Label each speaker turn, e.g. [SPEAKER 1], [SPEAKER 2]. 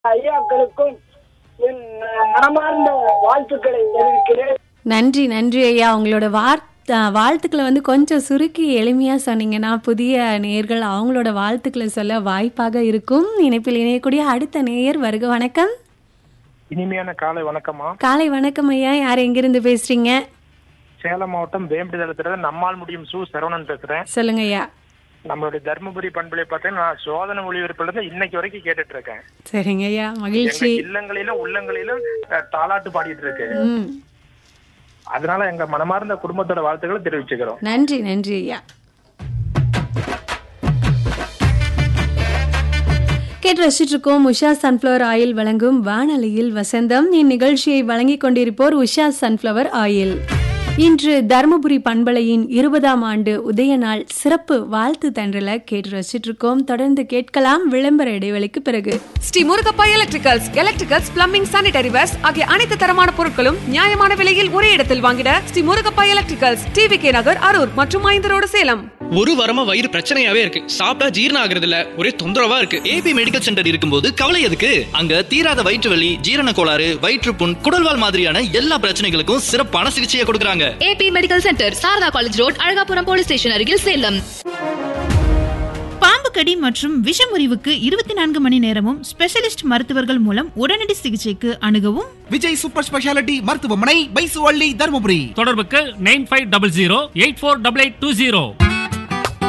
[SPEAKER 1] ஐயாக்களுக்கும் என் மனமார்ந்த வாழ்த்துக்களை தெரிவிக்கிறேன்
[SPEAKER 2] நன்றி நன்றி ஐயா உங்களோட வார்த்தை வாழ்த்துக்களை வந்து கொஞ்சம் சுருக்கி எளிமையா சொன்னீங்கன்னா புதிய நேயர்கள் அவங்களோட வாழ்த்துக்களை சொல்ல வாய்ப்பாக இருக்கும் இணைப்பில் இணையக்கூடிய அடுத்த நேயர் வருக வணக்கம்
[SPEAKER 3] இனிமையான காலை வணக்கம்மா
[SPEAKER 2] காலை வணக்கம் ஐயா யார் எங்கிருந்து பேசுறீங்க
[SPEAKER 3] சேலம் மாவட்டம் வேம்படி தளத்துல நம்மால் முடியும் சு சரவணன் பேசுறேன்
[SPEAKER 2] சொல்லுங்க ஐயா
[SPEAKER 3] நம்மளுடைய தருமபுரி பண்புலை பார்த்தீங்கன்னா நான் சோதனை ஒளிபரப்புல இருந்து இன்னைக்கு வரைக்கும் கேட்டுட்டு இருக்கேன்
[SPEAKER 2] சரிங்க ஐயா
[SPEAKER 3] எங்க
[SPEAKER 2] மகிழ்ச்சி
[SPEAKER 3] இல்லங்களிலும் உள்ளங்களிலும் அஹ், தாலாட்டு பாடிட்டு இருக்கு
[SPEAKER 2] ம்
[SPEAKER 3] அதனால எங்க மனமார்ந்த குடும்பத்தோட வாழ்த்துக்களை தெரிவிச்சுக்கிறோம்
[SPEAKER 2] நன்றி நன்றி ஐயா கேட்டு ரசிச்சுட்டு இருக்கோம் உஷா சன்ஃப்ளவர் ஆயில் வழங்கும் வானொலியில் வசந்தம் இந்நிகழ்ச்சியை வழங்கிக் கொண்டிருப்போர் உஷா சன்ஃப்ளவர் ஆயில் இன்று தருமபுரி பண்பலையின் இருபதாம் ஆண்டு உதய நாள் சிறப்பு வாழ்த்து தண்டல கேட்டு ரசிச்சுட்டு இருக்கோம் தொடர்ந்து கேட்கலாம் விளம்பர இடைவெளிக்கு பிறகு
[SPEAKER 4] Shri Murugappa electricals electricals plumbing sanitary wares ஆகிய அனைத்து தரமான பொருட்களும் நியாயமான விலையில் ஒரே இடத்தில் வாங்கிட Shri Murugappa electricals TV K Nagar Arur மற்றும் ஐந்து ரோடு சேலம்
[SPEAKER 5] ஒரு வாரமா வயிறு பிரச்சனையாவே இருக்கு சாப்பிட்டா ஜீரணம் ஆகுறது இல்ல ஒரே தொந்தரவா இருக்கு
[SPEAKER 6] ஏபி மெடிக்கல் சென்டர் இருக்கும்போது கவலை எதுக்கு அங்க தீராத வயிற்று வலி ஜீரண கோளாறு வயிற்றுப்புண் குடல்வால் மாதிரியான எல்லா பிரச்சனைகளுக்கும் சிறப்பான சிகிச்சையை கொடுக்கறாங்க
[SPEAKER 7] AB medical centre Sarada college road Alagapuram police station அருகில் சேலம்
[SPEAKER 8] பாம்பு கடி மற்றும் விஷமுறிவுக்கு இருபத்தி நான்கு மணி நேரமும் ஸ்பெஷலிஸ்ட் மருத்துவர்கள் மூலம் உடனடி சிகிச்சைக்கு அணுகவும்
[SPEAKER 9] விஜய் சூப்பர் ஸ்பெஷாலிட்டி மருத்துவமனை பைசுவள்ளி தருமபுரி
[SPEAKER 10] தொடர்புக்கு nine five double zero eight four double eight two zero